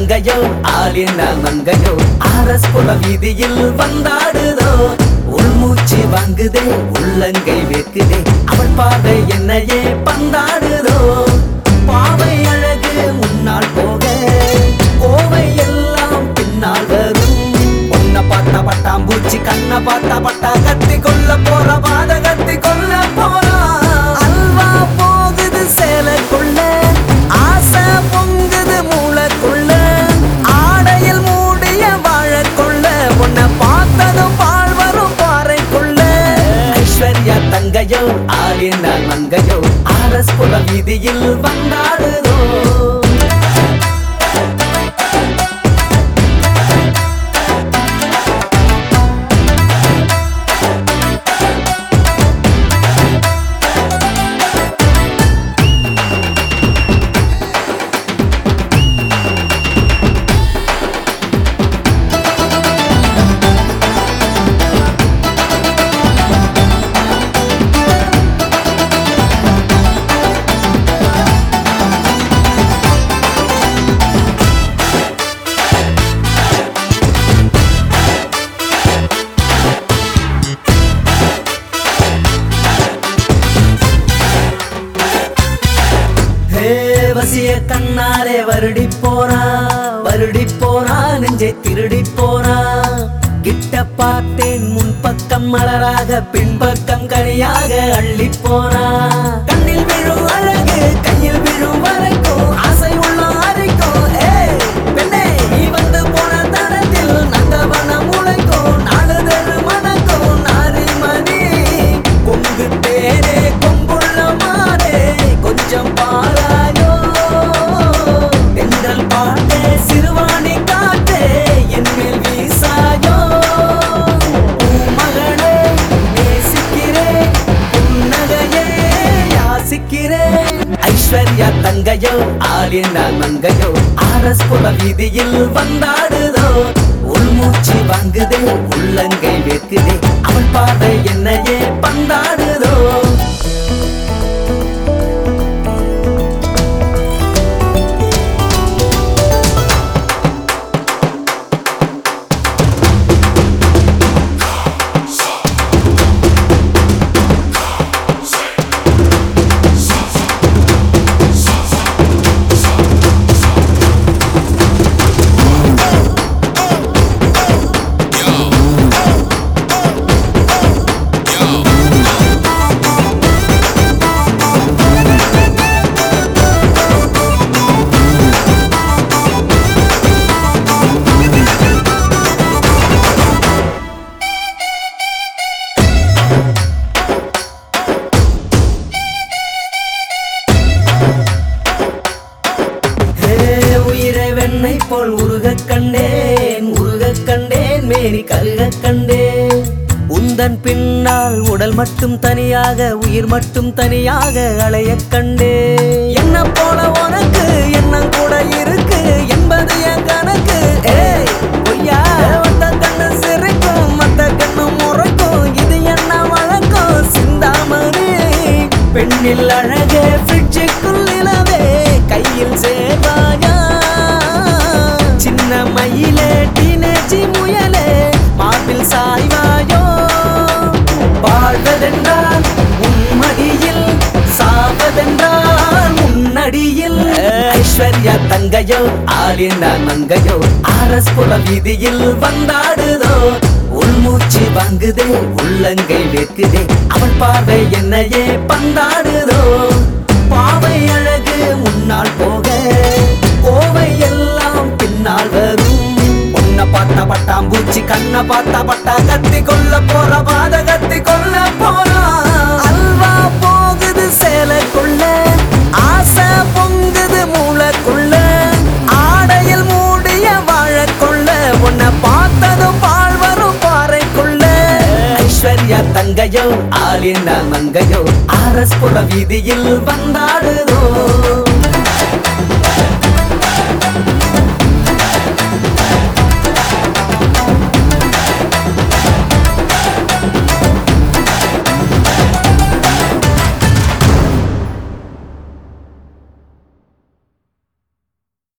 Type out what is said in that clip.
தங்கையோ ஆலின மங்கையோ R Us புல வீதியில் வந்தாடுதோ உள்மூச்சு வாங்குதே உள்ளங்கை வேக்குதே அவள் பார்வை என்னையே பந்தாடுதோ பாவை அழகு முன்னால் போக கோவை எல்லாம் பின்னால் வரும் உன்னை பார்த்தா பட்டாம்பூச்சி கண்ணை பார்த்தா பட்டா கத்தி கொல்ல போற பாத கத்தி கொல்ல போறா அல்வா போகுது சேலைக்குள்ள ஆசை பொங்குது மூளைக்குள்ள ஆடையில் மூடிய வாழக்குள்ள உன்னை பார்த்ததும் பால் வரும் பாறைக்குள்ள ஐஸ்வர்யா தங்கையோ ஆலின மங்கையோ ஆரஸ் புல வீதியில் வந்தாடுதோ ஹே வசிய கண்ணாலே வருடி போறா வருடி போறா நெஞ்சை திருடி போறா கிட்ட பார்த்தேன் முன்பக்கம் மலராக பின்பக்கம் கனியாக அள்ளி போறா கண்ணில் விழும் அழகு கையில் விழும் வரைக்கும் ஆசை உள்ள அரைக்கும் ஏய் பெண்ணே நீ வந்து போன தடத்தில் நந்தவனம் முளைக்கும் நாடு தெரு மணக்கும் நாரிமணி கொங்கு தேரே கொங்குள்ள மாறே கொஞ்சம் பாராயோ தென்றல் பாட்டே சிறுவாணி காற்றே என் மேல் வீசாயோ மகளே நேசிக்கிறேன் புன்னகையே யாசிக்கிறேன் ஐஸ்வர்யா தங்கையோ ஆலின மங்கையோ ஆரஸ் புல வீதியில் வந்தாடுதோ உள்மூச்சு வாங்குதே உள்ளங்கை வேக்குதே அவள் பார்வை என்னையே பந்தாடுதோ ஹே, உயிரை வெண்ணை போல் உருகக் கண்டேன் உருகக் கண்டேன் மேனி கருகக் கண்டேன் உந்தன் பின்னால் உடல் மட்டும் தனியாக உயிர் மட்டும் தனியாக அலையக் கண்டேன் என்ன போல உனக்கு எண்ணம் கூட இருக்கு என்பது என் கணக்கு ஏய் பொய்யா ஒத்த கண்ணு சிரிக்கும் மத்த கண்ணு முறைக்கும் இது என்ன வழக்கம் சிந்தாமணி பெண்ணில் அழகே ஃப்ரிட்ஜுக்குள் நிலவே கையில் சேவாயா சின்ன மயிலே டீனேஜி முயலே மார்பில் சாய்வாயோ வாழ்வதென்றால் உன்மடியில் சாவதென்றால் முன்னடியில் ஐஸ்வர்யா தங்கையோ ஆலின மங்கையோ ஆரஸ் புல வீதியில் வந்தாடுதோ உள்மூச்சு வாங்குதே உள்ளங்கை வேக்குதே அவள் பார்வை என்னையே பந்தாடுதோ பாவை அழகு முன்னால் போக கோவை எல்லாம் பின்னால் வரும் உன்னை பார்த்தா பட்டாம்பூச்சி கண்ணை பார்த்தா பட்டா கத்தி கொல்ல போற பாத கத்தி கொல்ல போறா அல்வா போகுது சேலைக்குள்ள ஆசை பொங்குது மூளைக்குள்ள ஆடையில் மூடிய வாழக்குள்ள உன்னை பார்த்ததும் பால் வரும் பாறைக்குள்ள ஐஸ்வர்யா தங்கையோ ஆலின மங்கையோ ஆரஸ் புல வீதியில் வந்தாடுதோ